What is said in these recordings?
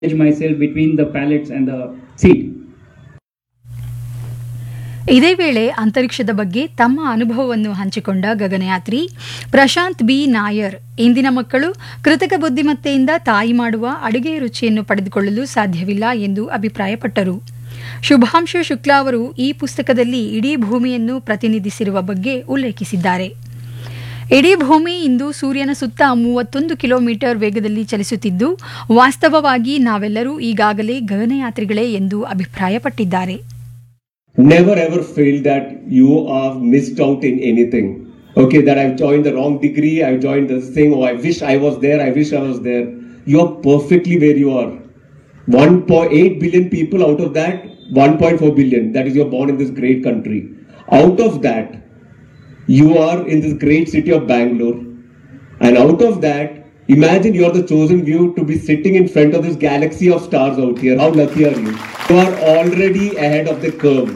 wedge myself between the pallets and the seat. ಇದೇ ವೇಳೆ ಅಂತರಿಕ್ಷದ ಬಗ್ಗೆ ತಮ್ಮ ಅನುಭವವನ್ನು ಹಂಚಿಕೊಂಡ ಗಗನಯಾತ್ರಿ ಪ್ರಶಾಂತ್ ಬಿ ನಾಯರ್ ಇಂದಿನ ಮಕ್ಕಳು ಕೃತಕ ಬುದ್ಧಿಮತ್ತೆಯಿಂದ ತಾಯಿ ಮಾಡುವ ಅಡುಗೆ ರುಚಿಯನ್ನು ಪಡೆದುಕೊಳ್ಳಲು ಸಾಧ್ಯವಿಲ್ಲ ಎಂದು ಅಭಿಪ್ರಾಯಪಟ್ಟರು ಶುಭಾಂಶು ಶುಕ್ಲಾ ಅವರು ಈ ಪುಸ್ತಕದಲ್ಲಿ ಇಡೀ ಭೂಮಿಯನ್ನು ಪ್ರತಿನಿಧಿಸಿರುವ ಬಗ್ಗೆ ಉಲ್ಲೇಖಿಸಿದ್ದಾರೆ ಇಡೀ ಭೂಮಿ ಇಂದು ಸೂರ್ಯನ ಸುತ್ತ ಮೂವತ್ತೊಂದು ಕಿಲೋಮೀಟರ್ ವೇಗದಲ್ಲಿ ಚಲಿಸುತ್ತಿದ್ದು ವಾಸ್ತವವಾಗಿ ನಾವೆಲ್ಲರೂ ಈಗಾಗಲೇ ಗಗನಯಾತ್ರಿಗಳೇ ಎಂದು ಅಭಿಪ್ರಾಯಪಟ್ಟಿದ್ದಾರೆ never ever feel that you are missed out in anything. Okay, that I've joined the wrong degree, I've joined this thing, oh, I wish I was there, I wish I was there. You're perfectly where you are. 1.8 billion people out of that, 1.4 billion, that is, you're born in this great country. Out of that, you are in this great city of Bangalore. And out of that, imagine you're the chosen few to be sitting in front of this galaxy of stars out here. How lucky are you? You are already ahead of the curve.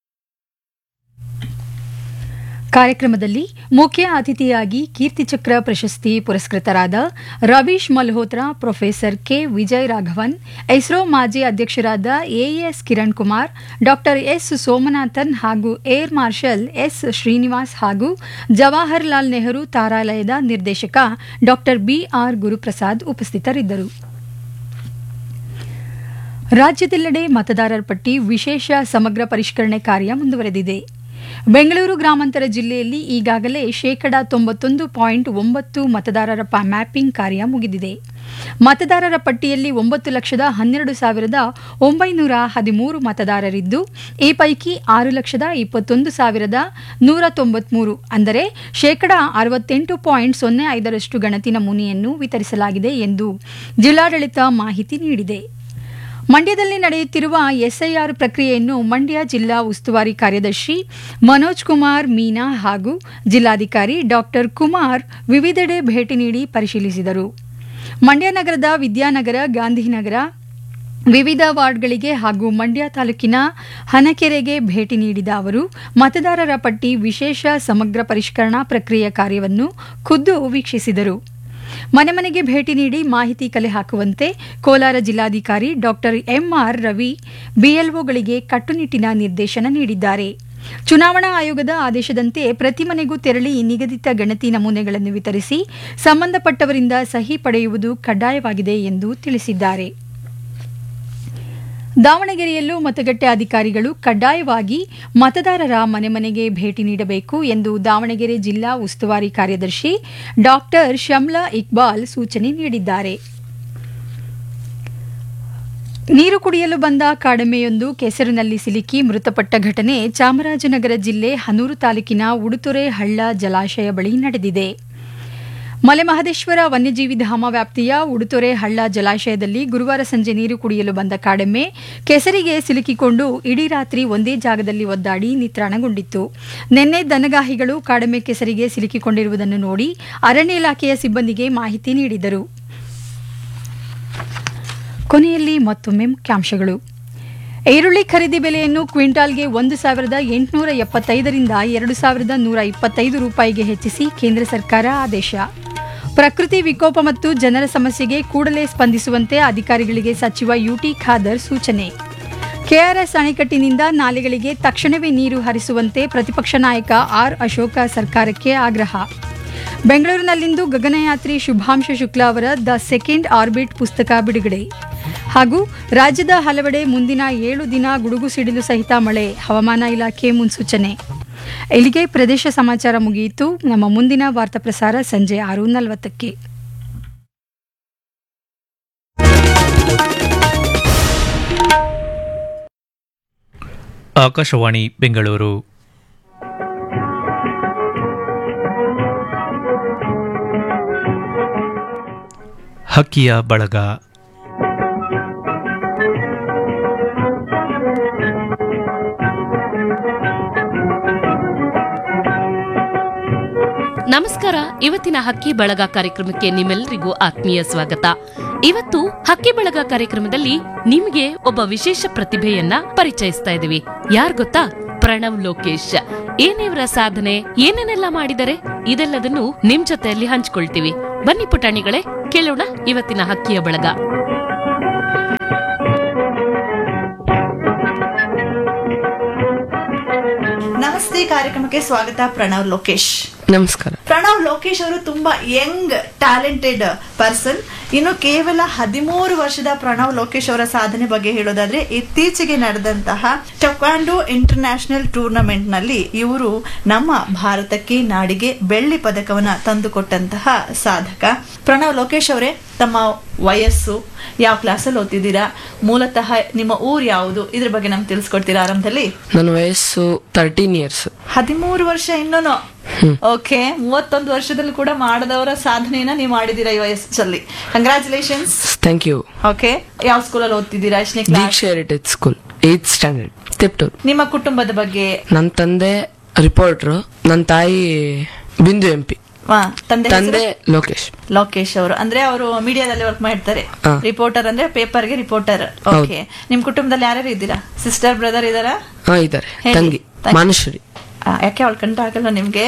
ಕಾರ್ಯಕ್ರಮದಲ್ಲಿ ಮುಖ್ಯ ಅತಿಥಿಯಾಗಿ ಕೀರ್ತಿಚಕ್ರ ಪ್ರಶಸ್ತಿ ಪುರಸ್ಕೃತರಾದ Ravish Malhotra professor K Vijay Raghavan ISRO ಮಾಜಿ ಅಧ್ಯಕ್ಷರಾದ A S Kiran Kumar doctor S Somanathan ಹಾಗೂ air marshal S Srinivas ಹಾಗೂ ಜವಾಹರ್ಲಾಲ್ ನೆಹರು ತಾರಾಲಯದ ನಿರ್ದೇಶಕ ಡಾಕ್ಟರ್ ಬಿಆರ್ ಗುರುಪ್ರಸಾದ್ ಉಪಸ್ಥಿತರಿದ್ದರು ರಾಜ್ಯದೆಲ್ಲೆಡೆ ಮತದಾರರ ಪಟ್ಟಿ ವಿಶೇಷ ಸಮಗ್ರ ಪರಿಷ್ಕರಣೆ ಕಾರ್ಯ ಮುಂದುವರೆದಿದೆ ಬೆಂಗಳೂರು ಗ್ರಾಮಾಂತರ ಜಿಲ್ಲೆಯಲ್ಲಿ ಈಗಾಗಲೇ ಶೇಕಡ ತೊಂಬತ್ತೊಂದು ಪಾಯಿಂಟ್ ಒಂಬತ್ತು ಮತದಾರರ ಪ- ಮ್ಯಾಪಿಂಗ್ ಕಾರ್ಯ ಮುಗಿದಿದೆ ಮತದಾರರ ಪಟ್ಟಿಯಲ್ಲಿ ಒಂಬತ್ತು ಲಕ್ಷದ ಹನ್ನೆರಡು ಸಾವಿರದ ಒಂಬೈನೂರ ಹದಿಮೂರು ಮತದಾರರಿದ್ದು ಈ ಪೈಕಿ ಆರು ಲಕ್ಷದ ಇಪ್ಪತ್ತೊಂದು ಸಾವಿರದ ನೂರ ತೊಂಬತ್ಮೂರು ಅಂದರೆ ಶೇಕಡ ಅರವತ್ತೆಂಟು ಪಾಯಿಂಟ್ ಸೊನ್ನೆ ಐದರಷ್ಟು ಗಣತಿ ನಮೂನೆಯನ್ನು ವಿತರಿಸಲಾಗಿದೆ ಎಂದು ಜಿಲ್ಲಾಡಳಿತ ಮಾಹಿತಿ ನೀಡಿದೆ ಮಂಡ್ಯದಲ್ಲಿ ನಡೆಯುತ್ತಿರುವ ಎಸ್ಐಆರ್ ಪ್ರಕ್ರಿಯೆಯನ್ನು ಮಂಡ್ಯ ಜಿಲ್ಲಾ ಉಸ್ತುವಾರಿ ಕಾರ್ಯದರ್ಶಿ ಮನೋಜ್ ಕುಮಾರ್ ಮೀನಾ ಹಾಗೂ ಜಿಲ್ಲಾಧಿಕಾರಿ ಡಾಕ್ಟರ್ ಕುಮಾರ್ ವಿವಿಧೆಡೆ ಭೇಟಿ ನೀಡಿ ಪರಿಶೀಲಿಸಿದರು ಮಂಡ್ಯ ನಗರದ ವಿದ್ಯಾನಗರ ಗಾಂಧಿನಗರ ವಿವಿಧ ವಾರ್ಡ್ಗಳಿಗೆ ಹಾಗೂ ಮಂಡ್ಯ ತಾಲೂಕಿನ ಹನಕೆರೆಗೆ ಭೇಟಿ ನೀಡಿದ ಅವರು ಮತದಾರರ ಪಟ್ಟಿ ವಿಶೇಷ ಸಮಗ್ರ ಪರಿಷ್ಕರಣಾ ಪ್ರಕ್ರಿಯೆ ಕಾರ್ಯವನ್ನು ಖುದ್ದು ವೀಕ್ಷಿಸಿದರು ಮನೆ ಮನೆಗೆ ಭೇಟಿ ನೀಡಿ ಮಾಹಿತಿ ಕಲೆ ಹಾಕುವಂತೆ ಕೋಲಾರ ಜಿಲ್ಲಾಧಿಕಾರಿ ಡಾಕ್ಟರ್ ಎಂಆರ್ ರವಿ ಬಿಎಲ್ಒಗಳಿಗೆ ಕಟ್ಟುನಿಟ್ಟಿನ ನಿರ್ದೇಶನ ನೀಡಿದ್ದಾರೆ ಚುನಾವಣಾ ಆಯೋಗದ ಆದೇಶದಂತೆ ಪ್ರತಿ ಮನೆಗೂ ತೆರಳಿ ನಿಗದಿತ ಗಣತಿ ನಮೂನೆಗಳನ್ನು ವಿತರಿಸಿ ಸಂಬಂಧಪಟ್ಟವರಿಂದ ಸಹಿ ಪಡೆಯುವುದು ಕಡ್ಡಾಯವಾಗಿದೆ ಎಂದು ತಿಳಿಸಿದ್ದಾರೆ ದಾವಣಗೆರೆಯಲ್ಲೂ ಮತಗಟ್ಟೆ ಅಧಿಕಾರಿಗಳು ಕಡ್ಡಾಯವಾಗಿ ಮತದಾರರ ಮನೆ ಮನೆಗೆ ಭೇಟಿ ನೀಡಬೇಕು ಎಂದು ದಾವಣಗೆರೆ ಜಿಲ್ಲಾ ಉಸ್ತುವಾರಿ ಕಾರ್ಯದರ್ಶಿ ಡಾಕ್ಟರ್ ಶಮ್ಲಾ ಇಕ್ಬಾಲ್ ಸೂಚನೆ ನೀಡಿದ್ದಾರೆ ನೀರು ಕುಡಿಯಲು ಬಂದ ಕಾಡೆಮ್ಮೆಯೊಂದು ಕೆಸರಿನಲ್ಲಿ ಸಿಲುಕಿ ಮೃತಪಟ್ಟ ಘಟನೆ ಚಾಮರಾಜನಗರ ಜಿಲ್ಲೆ ಹನೂರು ತಾಲೂಕಿನ ಉಡುತೊರೆ ಹಳ್ಳ ಜಲಾಶಯ ಬಳಿ ನಡೆದಿದೆ ಮಲೆಮಹದೇಶ್ವರ ವನ್ಯಜೀವಿ ಧಾಮ ವ್ಯಾಪ್ತಿಯ ಉಡುತೊರೆ ಹಳ್ಳ ಜಲಾಶಯದಲ್ಲಿ ಗುರುವಾರ ಸಂಜೆ ನೀರು ಕುಡಿಯಲು ಬಂದ ಕಾಡೆಮ್ಮೆ ಕೆಸರಿಗೆ ಸಿಲುಕಿಕೊಂಡು ಇಡೀ ರಾತ್ರಿ ಒಂದೇ ಜಾಗದಲ್ಲಿ ಒದ್ದಾಡಿ ನಿತ್ರಾಣಗೊಂಡಿತ್ತು ನಿನ್ನೆ ದನಗಾಹಿಗಳು ಕಾಡೆಮ್ಮೆ ಕೆಸರಿಗೆ ಸಿಲುಕಿಕೊಂಡಿರುವುದನ್ನು ನೋಡಿ ಅರಣ್ಯ ಇಲಾಖೆಯ ಸಿಬ್ಬಂದಿಗೆ ಮಾಹಿತಿ ನೀಡಿದರು ಕೊನೆಯಲ್ಲಿ ಮತ್ತೊಮ್ಮೆ ಮುಖ್ಯಾಂಶಗಳು ಈರುಳ್ಳಿ ಖರೀದಿ ಬೆಲೆಯನ್ನು ಕ್ವಿಂಟಾಲ್ಗೆ ಒಂದು ಸಾವಿರದ ಎಂಟುನೂರ ಎಪ್ಪತ್ತೈದರಿಂದ ಎರಡು ಸಾವಿರದ ನೂರ ಇಪ್ಪತ್ತೈದು ರೂಪಾಯಿಗೆ ಹೆಚ್ಚಿಸಿ ಕೇಂದ್ರ ಸರ್ಕಾರ ಆದೇಶ ಪ್ರಕೃತಿ ವಿಕೋಪ ಮತ್ತು ಜನರ ಸಮಸ್ಯೆಗೆ ಕೂಡಲೇ ಸ್ಪಂದಿಸುವಂತೆ ಅಧಿಕಾರಿಗಳಿಗೆ ಸಚಿವ ಯುಟಿ ಖಾದರ್ ಸೂಚನೆ ಕೆಆರ್ಎಸ್ ಅಣೆಕಟ್ಟಿನಿಂದ ನಾಲೆಗಳಿಗೆ ತಕ್ಷಣವೇ ನೀರು ಹರಿಸುವಂತೆ ಪ್ರತಿಪಕ್ಷ ನಾಯಕ ಆರ್ ಅಶೋಕ ಸರ್ಕಾರಕ್ಕೆ ಆಗ್ರಹ ಬೆಂಗಳೂರಿನಲ್ಲಿಂದು ಗಗನಯಾತ್ರಿ ಶುಭಾಂಶ ಶುಕ್ಲಾ ಅವರ ದ ಸೆಕೆಂಡ್ ಆರ್ಬಿಟ್ ಪುಸ್ತಕ ಬಿಡುಗಡೆ ಹಾಗೂ ರಾಜ್ಯದ ಹಲವೆಡೆ ಮುಂದಿನ ಏಳು ದಿನ ಗುಡುಗು ಸಿಡಿಲು ಸಹಿತ ಮಳೆ ಹವಾಮಾನ ಇಲಾಖೆ ಮುನ್ಸೂಚನೆ ಇಲ್ಲಿಗೆ ಪ್ರದೇಶ ಸಮಾಚಾರ ಮುಗಿಯಿತು ನಮ್ಮ ಮುಂದಿನ ವಾರ್ತಾ ಪ್ರಸಾರ ಸಂಜೆ ಆರು ನಲವತ್ತಕ್ಕೆ ಆಕಾಶವಾಣಿ ಬೆಂಗಳೂರು ಹಕ್ಕಿಯ ಬಳಗ ನಮಸ್ಕಾರ ಇವತ್ತಿನ ಹಕ್ಕಿ ಬಳಗ ಕಾರ್ಯಕ್ರಮಕ್ಕೆ ನಿಮ್ಮೆಲ್ಲರಿಗೂ ಆತ್ಮೀಯ ಸ್ವಾಗತ ಇವತ್ತು ಹಕ್ಕಿ ಬಳಗ ಕಾರ್ಯಕ್ರಮದಲ್ಲಿ ನಿಮ್ಗೆ ಒಬ್ಬ ವಿಶೇಷ ಪ್ರತಿಭೆಯನ್ನ ಪರಿಚಯಿಸ್ತಾ ಇದೀವಿ ಯಾರ್ ಗೊತ್ತಾ ಪ್ರಣವ್ ಲೋಕೇಶ್ ಏನಿವರ ಸಾಧನೆ ಏನೇನೆಲ್ಲ ಮಾಡಿದರೆ ಇದೆಲ್ಲದನ್ನು ನಿಮ್ ಜೊತೆಯಲ್ಲಿ ಹಂಚ್ಕೊಳ್ತೀವಿ ಬನ್ನಿ ಪುಟಾಣಿಗಳೇ ಕೇಳೋಣ ಇವತ್ತಿನ ಹಕ್ಕಿಯ ಬಳಗ ಕಾರ್ಯಕ್ರಮಕ್ಕೆ ಸ್ವಾಗತ ಪ್ರಣವ್ ಲೋಕೇಶ್ ನಮಸ್ಕಾರ ಪ್ರಣವ್ ಲೋಕೇಶ್ ಅವರು ತುಂಬಾ ಯಂಗ್ ಟ್ಯಾಲೆಂಟೆಡ್ ಪರ್ಸನ್ ಇನ್ನು ಕೇವಲ ಹದಿಮೂರು ವರ್ಷದ ಪ್ರಣವ್ ಲೋಕೇಶ್ ಅವರ ಸಾಧನೆ ಬಗ್ಗೆ ಹೇಳೋದಾದ್ರೆ ಇತ್ತೀಚೆಗೆ ನಡೆದಂತಹ ಟಕ್ವಾಂಡೋ ಇಂಟರ್ನ್ಯಾಷನಲ್ ಟೂರ್ನಮೆಂಟ್ ನಲ್ಲಿ ಇವರು ನಮ್ಮ ಭಾರತಕ್ಕೆ ನಾಡಿಗೆ ಬೆಳ್ಳಿ ಪದಕವನ್ನ ತಂದುಕೊಟ್ಟಂತಹ ಸಾಧಕ ಪ್ರಣವ್ ಲೋಕೇಶ್ ಅವರೇ ತಮ್ಮ ವಯಸ್ಸು ಯಾವ ಕ್ಲಾಸಲ್ಲಿ ಓದ್ತಿದ್ದೀರಾ ಮೂಲತಃ ನಿಮ್ಮ ಊರ್ ಯಾವುದು ಇದ್ರ ಬಗ್ಗೆ ನಮ್ಗೆ ತಿಳಿಸ್ಕೊಡ್ತೀರಾ ಆರಂಭದಲ್ಲಿ ನನ್ನ ವಯಸ್ಸು ತರ್ಟೀನ್ ಇಯರ್ಸ್ ಹದಿಮೂರು ವರ್ಷ ಇನ್ನೂನು ಓಕೆ ಮೂವತ್ತೊಂದು ವರ್ಷದಲ್ಲಿ ಕೂಡ ಮಾಡದವರ ಸಾಧನೆಯನ್ನ ನೀವು ಮಾಡಿದೀರಾ ಈ ವಯಸ್ಸಲ್ಲಿ ಕಂಗ್ರಾಚುಲೇಷನ್ಸ್ ಥ್ಯಾಂಕ್ ಯು ಓಕೆ ಯಾವ ಸ್ಕೂಲಲ್ಲಿ ಓದ್ತಿದ್ದೀರಾ ಎಷ್ಟನೇ class Deeksha heritage school eighth standard Tiptur ನಿಮ್ಮ ಕುಟುಂಬದ ಬಗ್ಗೆ ನನ್ನ ತಂದೆ ರಿಪೋರ್ಟ್ರು ನನ್ನ ತಾಯಿ ಬಿಂದು ಎಂ ಪಿ ವಾ, ತಂದೆ ತಂದೆ ಹೆಸರು? ಲೋಕೇಶ್ ಲೋಕೇಶ್ ಅವರು ಅಂದ್ರೆ ಅವರು ಮೀಡಿಯಾದಲ್ಲಿ ವರ್ಕ್ ಮಾಡ್ತಾರೆ ಹಾ. ರಿಪೋರ್ಟರ್ ಅಂದ್ರೆ ಪೇಪರ್ಗೆ ರಿಪೋರ್ಟರ್ ಹೌದು. ಓಕೆ ನಿಮ್ ಕುಟುಂಬದಲ್ಲಿ ಯಾರ್ಯಾರು ಇದ್ದೀರಾ ಸಿಸ್ಟರ್ ಬ್ರದರ್ ಇದಾರಾ ಹಾ ಇದ್ದಾರೆ ಹೇಳಿ. ತಂಗಿ ತಂಗಿ. ಮಾನುಶ್ರೀ ಆ, ಯಾಕೆ ಅವಳು ಕಂಡ ಆಗಲ್ಲ ನಿಮ್ಗೆ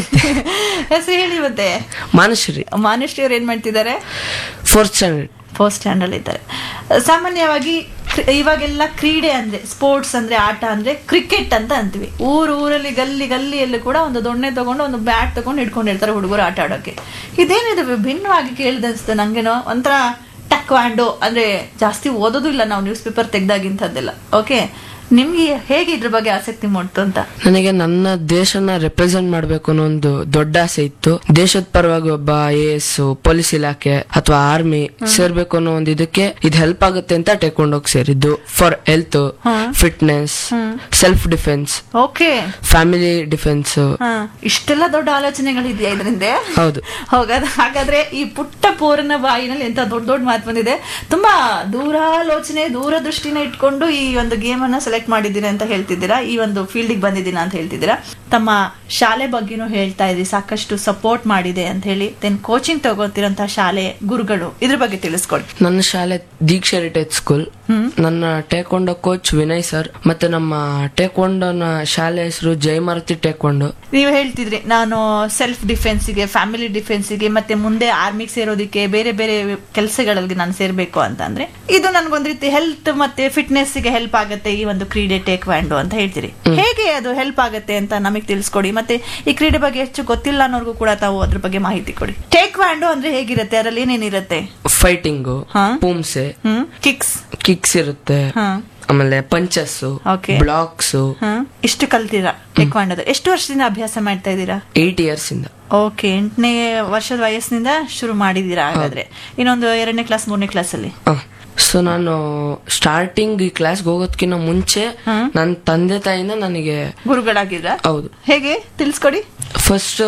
ಹೆಸರು ಹೇಳಿ ಮತ್ತೆ ಮಾನುಶ್ರೀ ಮಾನುಶ್ರೀ ಅವ್ರು ಏನ್ ಮಾಡ್ತಿದ್ದಾರೆ ಫೋರ್ತ್ ಸ್ಟ್ಯಾಂಡರ್ಡ್ ಫಸ್ಟ್ ಸ್ಟ್ಯಾಂಡರ್ಡ್ ಇದ್ದಾರೆ ಸಾಮಾನ್ಯವಾಗಿ ಕ್ರಿ- ಇವಾಗೆಲ್ಲ ಕ್ರೀಡೆ ಅಂದ್ರೆ ಸ್ಪೋರ್ಟ್ಸ್ ಅಂದ್ರೆ ಆಟ ಅಂದ್ರೆ ಕ್ರಿಕೆಟ್ ಅಂತ ಅಂತೀವಿ ಊರು ಊರಲ್ಲಿ ಗಲ್ಲಿ ಗಲ್ಲಿಯಲ್ಲಿ ಕೂಡ ಒಂದು ದೊಣ್ಣೆ ತಗೊಂಡು ಒಂದು ಬ್ಯಾಟ್ ತಗೊಂಡು ಹಿಡ್ಕೊಂಡಿರ್ತಾರೆ ಹುಡುಗರು ಆಟ ಆಡೋಕೆ ಇದೇನಿದೆ ವಿಭಿನ್ನವಾಗಿ ಕೇಳಿದೆ ಅನ್ಸುತ್ತೆ ನಂಗೇನೋ ಒಂಥರ ಟಕ್ವಾಂಡೋ ಅಂದ್ರೆ ಜಾಸ್ತಿ ಓದೋದು ಇಲ್ಲ ನಾವು ನ್ಯೂಸ್ ಪೇಪರ್ ತೆಗ್ದಾಗಿಂಥದ್ದೆಲ್ಲ ಓಕೆ ನಿಮ್ಗೆ ಹೇಗೆ ಇದ್ರ ಬಗ್ಗೆ ಆಸಕ್ತಿ ಮೂಡ್ತು ಅಂತ ನನಗೆ ನನ್ನ ದೇಶನ ರೆಪ್ರೆಸೆಂಟ್ ಮಾಡ್ಬೇಕು ಅನ್ನೋ ಒಂದು ದೊಡ್ಡ ಆಸೆ ಇತ್ತು ದೇಶದ ಪರವಾಗಿ ಒಬ್ಬ ಐ ಎಸ್ ಪೊಲೀಸ್ ಇಲಾಖೆ ಅಥವಾ ಆರ್ಮಿ ಸೇರ್ಬೇಕು ಅನ್ನೋ ಒಂದು ಇದಕ್ಕೆ ಇದು ಹೆಲ್ಪ್ ಆಗುತ್ತೆ ಅಂತ ಟೇಕೊಂಡೋಗಿ ಸೇರಿದ್ದು for health fitness self defence okay family defence ಇಷ್ಟೆಲ್ಲ ದೊಡ್ಡ ಆಲೋಚನೆಗಳಿದೆಯಾ ಇದರಿಂದ ಹೌದು ಹೋಗದ ಹಾಗಾದ್ರೆ ಈ ಪುಟ್ಟ ಪೋರನ ಬಾಯಿನಲ್ಲಿ ಎಂತ ದೊಡ್ಡ ದೊಡ್ಡ ಮಾತು ಬಂದಿದೆ ತುಂಬಾ ದೂರಾಲೋಚನೆ ದೂರದೃಷ್ಟಿನ ಇಟ್ಕೊಂಡು ಈ ಒಂದು ಗೇಮ್ ಅನ್ನ ಸೆಲೆಕ್ಟ್ ಮಾಡಿದ್ದೀರಾ ಅಂತ ಹೇಳ್ತಿದ್ದೀರಾ ಈ ಒಂದು ಫೀಲ್ಡಿಗೆ ಬಂದಿದ್ದೀರಾ ಅಂತ ಹೇಳ್ತಿದ್ದೀರಾ ತಮ್ಮ ಶಾಲೆ ಬಗ್ಗೆನೂ ಹೇಳ್ತಾ ಇದ್ರಿ ಸಾಕಷ್ಟು ಸಪೋರ್ಟ್ ಮಾಡಿದೆ ಅಂತ ಹೇಳಿ ದೆನ್ ಕೋಚಿಂಗ್ ತಗೋತಿರಂತ ಶಾಲೆ ಗುರುಗಳು ಇದ್ರ ಬಗ್ಗೆ ತಿಳಿಸ್ಕೊಡಿ ನನ್ನ ಶಾಲೆ ದೀಕ್ಷಾ ಹೆರಿಟೇಜ್ ಸ್ಕೂಲ್ ನನ್ನ ಟೇಕೊಂಡೋ ಕೋಚ್ ವಿನಯ್ ಸರ್ ಮತ್ತೆ ನಮ್ಮ ಟೇಕೊಂಡೋನ ಶಾಲೆ ಹೆಸರು ಜಯಮಾರುತಿ ಟೇಕೊಂಡು ನೀವು ಹೇಳ್ತಿದ್ರಿ ನಾನು ಸೆಲ್ಫ್ ಡಿಫೆನ್ಸಿಗೆ ಫ್ಯಾಮಿಲಿ ಡಿಫೆನ್ಸಿಗೆ ಮತ್ತೆ ಮುಂದೆ ಆರ್ಮಿಗೆ ಸೇರೋದಕ್ಕೆ ಬೇರೆ ಬೇರೆ ಕೆಲಸಗಳಲ್ಲಿ ನಾನು ಸೇರ್ಬೇಕು ಅಂತ ಅಂದ್ರೆ ಇದು ನನ್ಗೊಂದ್ ರೀತಿ ಹೆಲ್ತ್ ಮತ್ತೆ ಫಿಟ್ನೆಸ್ ಗೆ ಹೆಲ್ಪ್ ಆಗುತ್ತೆ ಈ ಒಂದು ಕ್ರೀಡೆ ಟೇಕ್ ವ್ಯಾಂಡು ಅಂತ ಹೇಳ್ತೀರಿ ಹೇಗೆ ಅದು ಹೆಲ್ಪ್ ಆಗುತ್ತೆ ಅಂತ ನಮಗೆ ತಿಳಿಸ್ಕೊಡಿ ಮತ್ತೆ ಈ ಕ್ರೀಡೆ ಬಗ್ಗೆ ಹೆಚ್ಚು ಗೊತ್ತಿಲ್ಲ ಅನ್ನೋರ್ಗು ಕೂಡ ತಾವು ಅದ್ರ ಬಗ್ಗೆ ಮಾಹಿತಿ ಕೊಡಿ ಟೇಕ್ ವ್ಯಾಂಡು ಅಂದ್ರೆ ಹೇಗಿರುತ್ತೆ ಅದರಲ್ಲಿ ಏನೇನಿರುತ್ತೆ ಫೈಟಿಂಗು ಹಾ. ಪೂಮ್ಸೆ ಹ್ಮ್ ಕಿಕ್ಸ್ ಕಿಕ್ಸ್ ಇರುತ್ತೆ ಹಾ ಆಮೇಲೆ ಪಂಚಸ್ Okay. ಬ್ಲಾಕ್ಸ್ ಹ್ಮ್ ಇಷ್ಟು ಕಲ್ತೀರಾ ಟೇಕ್ ವ್ಯಾಂಡೋದು ಎಷ್ಟು ವರ್ಷದಿಂದ ಅಭ್ಯಾಸ ಮಾಡ್ತಾ ಇದ್ದೀರಾ ಏಟ್ ಇಯರ್ಸ್ ಇಂದ ಓಕೆ ಎಂಟನೇ ವರ್ಷದ ವಯಸ್ಸಿನಿಂದ ಶುರು ಮಾಡಿದೀರಾ ಹಾಗಾದ್ರೆ ಇನ್ನೊಂದು ಎರಡನೇ ಕ್ಲಾಸ್ ಮೂರನೇ ಕ್ಲಾಸ್ ಅಲ್ಲಿ ಸೊ ನಾನು ಸ್ಟಾರ್ಟಿಂಗ್ ಈ ಕ್ಲಾಸ್ಗೆ ಹೋಗೋದ್ಕಿಂತ ಮುಂಚೆ ನನ್ನ ತಂದೆ ತಾಯಿನ ನನಗೆ ಗುರುಗಳಾಗಿದ್ರ ಹೌದು ಹೇಗೆ ತಿಳಿಸ್ಕೊಡಿ ಫಸ್ಟ್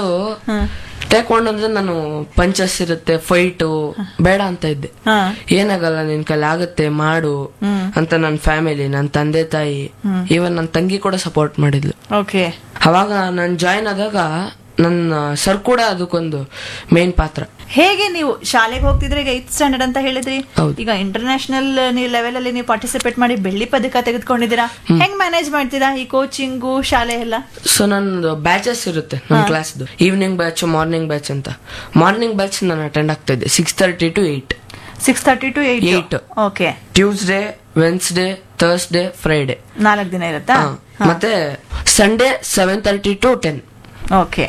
ಟೇಕೊಂಡು ಅಂದ್ರೆ ನಾನು ಪಂಚಸ್ ಇರುತ್ತೆ ಫೈಟು ಬೇಡ ಅಂತ ಇದ್ದೆ ಹಾ ಏನಾಗಲ್ಲ ನಿನ್ ಕೈಲಿ ಆಗುತ್ತೆ ಮಾಡು ಅಂತ ನನ್ನ ಫ್ಯಾಮಿಲಿ ನನ್ನ ತಂದೆ ತಾಯಿ ಈವನ್ ನನ್ನ ತಂಗಿ ಕೂಡ ಸಪೋರ್ಟ್ ಮಾಡಿದ್ಲು ಓಕೆ ಅವಾಗ ನಾನು ಜಾಯಿನ್ ಆದಾಗ ನನ್ನ ಸರ್ ಕೂಡ ಅದಕ್ಕೊಂದು ಮೇನ್ ಪಾತ್ರ ಹೇಗೆ ನೀವು ಶಾಲೆಗೆ ಹೋಗ್ತಿದ್ರೆ ಈಗ ಏತ್ ಸ್ಟ್ಯಾಂಡರ್ಡ್ ಅಂತ ಹೇಳಿದ್ರಿ ಹೌದು. ಈಗ ಇಂಟರ್ನ್ಯಾಷನಲ್ ನೀವು ಲೆವೆಲ್ ಅಲ್ಲಿ ನೀವು ಪಾರ್ಟಿಸಿಪೇಟ್ ಮಾಡಿ ಬೆಳ್ಳಿ ಪದಕ ತೆಗೆದುಕೊಂಡಿದ್ದೀರಾ ಹೆಂಗ್ ಮ್ಯಾನೇಜ್ ಮಾಡ್ತೀರಾ ಈ ಕೋಚಿಂಗು ಶಾಲೆ ಎಲ್ಲ ಸೊ ನಂದು ಬ್ಯಾಚಸ್ ಇರುತ್ತೆ ನನ್ನ ಕ್ಲಾಸ್ದು ಈವ್ನಿಂಗ್ ಬ್ಯಾಚ್ ಮಾರ್ನಿಂಗ್ ಬ್ಯಾಚ್ ಅಂತ ಮಾರ್ನಿಂಗ್ ಬ್ಯಾಚ್ ನಾನು ಅಟೆಂಡ್ ಆಗ್ತಾ ಇದ್ದೆ six thirty to eight six thirty to eight Eight. Okay Tuesday Wednesday Thursday Friday ನಾಲ್ಕು ದಿನ ಇರುತ್ತಾ ಮತ್ತೆ Sunday seven thirty to ten okay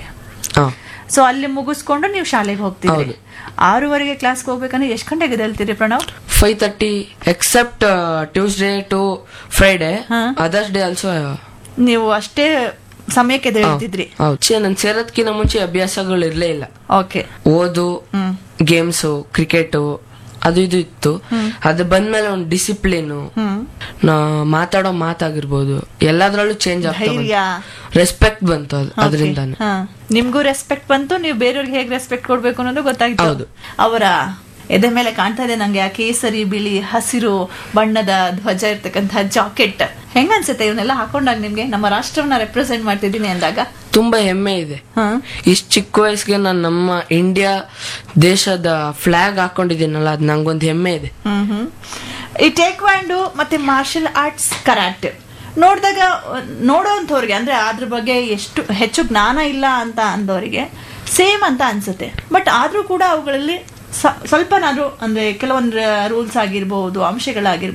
so ಅಲ್ಲಿ ಮುಗಿಸ್ಕೊಂಡು ನೀವು ಶಾಲೆಗೆ ಹೋಗ್ತೀರಿ ಹೌದು. ಆರೂವರೆಗೆ ಕ್ಲಾಸ್ಗೆ ಹೋಗ್ಬೇಕಂದ್ರೆ ಎಷ್ಟು ಗಂಟೆಗೆ ಎದ್ದೇಳ್ತೀರಿ Pranav five thirty except Tuesday to Friday ಹಾ. ಅದರ್ಸ್ ಡೇ ಆಲ್ಸೋ ನೀವು ಅಷ್ಟೇ ಸಮಯಕ್ಕೆ ಎದ್ದೇಳ್ತಿದ್ರಿ ಹೌದು ನಾನು ಸೇರೋದ್ಕಿಂತ ಮುಂಚೆ ಅಭ್ಯಾಸಗಳು ಇರ್ಲೇ ಇಲ್ಲ ಓಕೆ ಓದು ಹ್ಮ್ ಗೇಮ್ಸು ಕ್ರಿಕೆಟು ಅದು ಇದು ಇತ್ತು ಅದು ಬಂದ್ಮೇಲೆ ಒಂದು ಡಿಸಿಪ್ಲಿನ್ ಹ್ಮ್ ನಾ ಮಾತಾಡೋ ಮಾತಾಗಿರ್ಬೋದು ಎಲ್ಲದ್ರಲ್ಲೂ ಚೇಂಜ್ ಆಗ್ತಾ ಧೈರ್ಯ. ರೆಸ್ಪೆಕ್ಟ್ ಬಂತು ಅದು ಅದರಿಂದಾನೆ ಹಾ. ನಿಮ್ಗೂ ರೆಸ್ಪೆಕ್ಟ್ ಬಂತು ನೀವು ಬೇರೆಯವ್ರಿಗೆ ಹೇಗೆ ರೆಸ್ಪೆಕ್ಟ್ ಕೊಡ್ಬೇಕು ಅನ್ನೋದು ಗೊತ್ತಾಗಿತ್ತು ಹೌದು. ಅವರ ಎದೆ ಮೇಲೆ ಕಾಣ್ತಾ ಇದೆ ನಂಗೆ ಆ ಕೇಸರಿ ಬಿಳಿ ಹಸಿರು ಬಣ್ಣದ ಧ್ವಜ ಇರ್ತಕ್ಕಂತಹ ಜಾಕೆಟ್ ಹೆಂಗ ಅನ್ಸುತ್ತೆ ಇವನ್ನೆಲ್ಲ ಹಾಕೊಂಡಾಗ ನಿಮ್ಗೆ ನಮ್ಮ ರಾಷ್ಟ್ರವನ್ನ ರೆಪ್ರೆಸೆಂಟ್ ಮಾಡ್ತಿದ್ದೀನಿ ಅಂದಾಗ ತುಂಬಾ ಹೆಮ್ಮೆ ಇದೆ ಹಾ ಇಷ್ಟು ಚಿಕ್ಕ ವಯಸ್ಸಿಗೆ ನಾನು ನಮ್ಮ ಇಂಡಿಯಾ ದೇಶದ ಫ್ಲಾಗ್ ಹಾಕೊಂಡಿದ್ದೀನಲ್ಲ ಅದು ನಂಗೊಂದು ಹೆಮ್ಮೆ ಇದೆ ಹ್ಮ್ ಹ್ಮ್ ಈ ಟೇಕ್ವಾಂಡು ಮತ್ತೆ ಮಾರ್ಷಲ್ ಆರ್ಟ್ಸ್ ಕರಾಟೆ ನೋಡಿದಾಗ ನೋಡೋಂಥವ್ರಿಗೆ ಅಂದ್ರೆ ಅದ್ರ ಬಗ್ಗೆ ಎಷ್ಟು ಹೆಚ್ಚು ಜ್ಞಾನ ಇಲ್ಲ ಅಂತ ಅಂದವರಿಗೆ ಸೇಮ್ ಅಂತ ಅನ್ಸುತ್ತೆ ಬಟ್ ಆದ್ರೂ ಕೂಡ ಅವುಗಳಲ್ಲಿ ಸ- ಸ್ವಲ್ಪನಾದ್ರೂ ಅಂದ್ರೆ ಕೆಲವೊಂದು ರೂಲ್ಸ್ ಆಗಿರ್ಬಹುದು ಅಂಶಗಳಾಗಿರ್ಬಹುದು